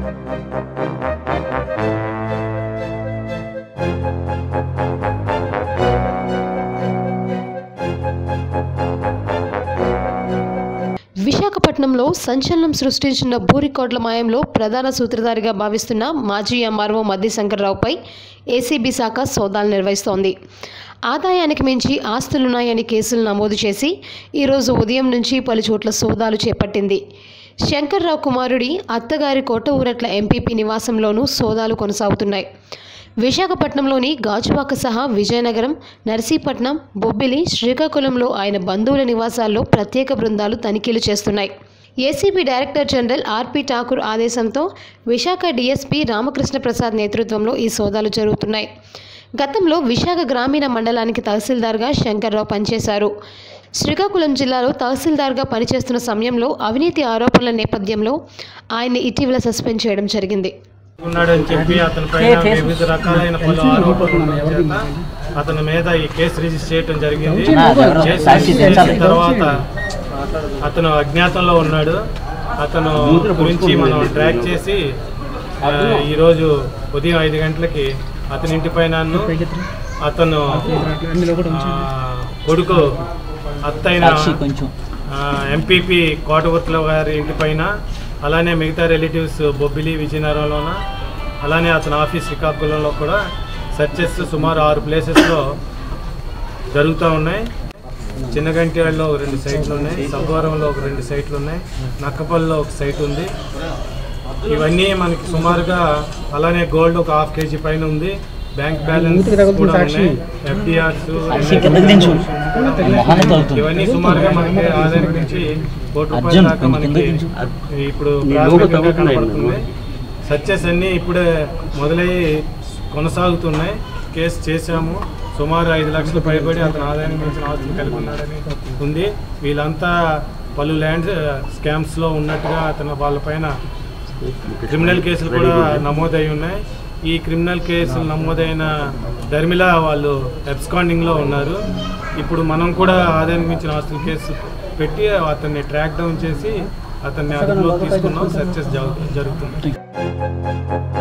విశాఖపట్నంలో సంచలనం సృష్టించిన భూ రికార్డుల మాయంలో ప్రధాన సూత్రధారిగా భావిస్తున్న మాజీ ఎంఆర్ఓ మద్ది శంకర్రావుపై ఏసీబీ శాఖ సోదాలు నిర్వహిస్తోంది ఆదాయానికి మించి ఆస్తులున్నాయని కేసులు నమోదు చేసి ఈరోజు ఉదయం నుంచి పలు చోట్ల సోదాలు చేపట్టింది శంకర్రావు కుమారుడి అత్తగారి కోట ఊరట్ల ఎంపీపీ నివాసంలోనూ సోదాలు కొనసాగుతున్నాయి విశాఖపట్నంలోని గాజువాక సహా విజయనగరం నర్సీపట్నం బొబ్బిలి శ్రీకాకుళంలో ఆయన బంధువుల నివాసాల్లో ప్రత్యేక బృందాలు తనిఖీలు చేస్తున్నాయి ACB director general RP Thakur ఆదేశంతో విశాఖ డీఎస్పీ రామకృష్ణ ప్రసాద్ నేతృత్వంలో ఈ సోదాలు జరుగుతున్నాయి గతంలో విశాఖ గ్రామీణ మండలానికి తహసీల్దార్గా శంకర్రావు పనిచేశారు శ్రీకాకుళం జిల్లాలో తహసీల్దార్గా పనిచేస్తున్న సమయంలో అవినీతి ఆరోపణల నేపథ్యంలో ఆయన్ని ఇటీవల సస్పెండ్ చేయడం జరిగింది ఉన్నాడని చెప్పి అతని పైన వివిధ రకాలైన పలు ఆరోపణలు ఉండడం చేత అతని మీద ఈ కేసు రిజిస్టర్ చేయడం జరిగింది కేసు రిజిస్టర్ చేసిన తర్వాత అతను అజ్ఞాతంలో ఉన్నాడు అతను గురించి మనం ట్రాక్ చేసి ఆ, ఈరోజు ఉదయం ఐదు గంటలకి అతని ఇంటి పైన అతను ఆ, కొడుకు అత్తైన ఎంపీపీ కోటగుర్తుల గారి ఇంటి పైన అలానే మిగతా రిలేటివ్స్ బొబ్బిలి విజయనగరంలోన అలానే అతని ఆఫీస్ శ్రీకాకుళంలో కూడా సెర్చెస్ సుమారు ఆరు ప్లేసెస్లో జరుగుతూ ఉన్నాయి చిన్నగంటివాడలో ఒక రెండు సైట్లు ఉన్నాయి సబ్బవరంలో ఒక రెండు సైట్లు ఉన్నాయి నక్కపల్లిలో ఒక సైట్ ఉంది ఇవన్నీ మనకి సుమారుగా అలానే గోల్డ్ ఒక హాఫ్ కేజీ పైన ఉంది బ్యాంక్ బ్యాలెన్స్ కూడా ఉన్నాయి ఎఫ్డిఆర్స్ ఇవన్నీ సుమారుగా మనకి ఆదాయం నుంచి కోటి రూపాయల దాకా మనకి ఇప్పుడు ప్రాథమికంగా కనపడుతుంది సక్సెస్ అన్నీ ఇప్పుడే మొదలయ్యి కొనసాగుతున్నాయి కేసు చేశాము సుమారు ఐదు లక్షలు పైబడి అతను ఆదాయానికి మించిన ఆస్తులు కలిగి ఉన్నాడని ఉంది వీళ్ళంతా పలు ల్యాండ్ స్కామ్స్లో ఉన్నట్టుగా అతను వాళ్ళపైన క్రిమినల్ కేసులు కూడా నమోదై ఉన్నాయి ఈ క్రిమినల్ కేసులు నమోదైన ధర్మిల వాళ్ళు ఎబ్స్కాండింగ్లో ఉన్నారు ఇప్పుడు మనం కూడా ఆదాయానికి మించిన ఆస్తుల కేసు పెట్టి అతన్ని ట్రాక్ డౌన్ చేసి అతన్ని అదుపులోకి తీసుకున్నాం సర్చెస్ జరుగుతుంది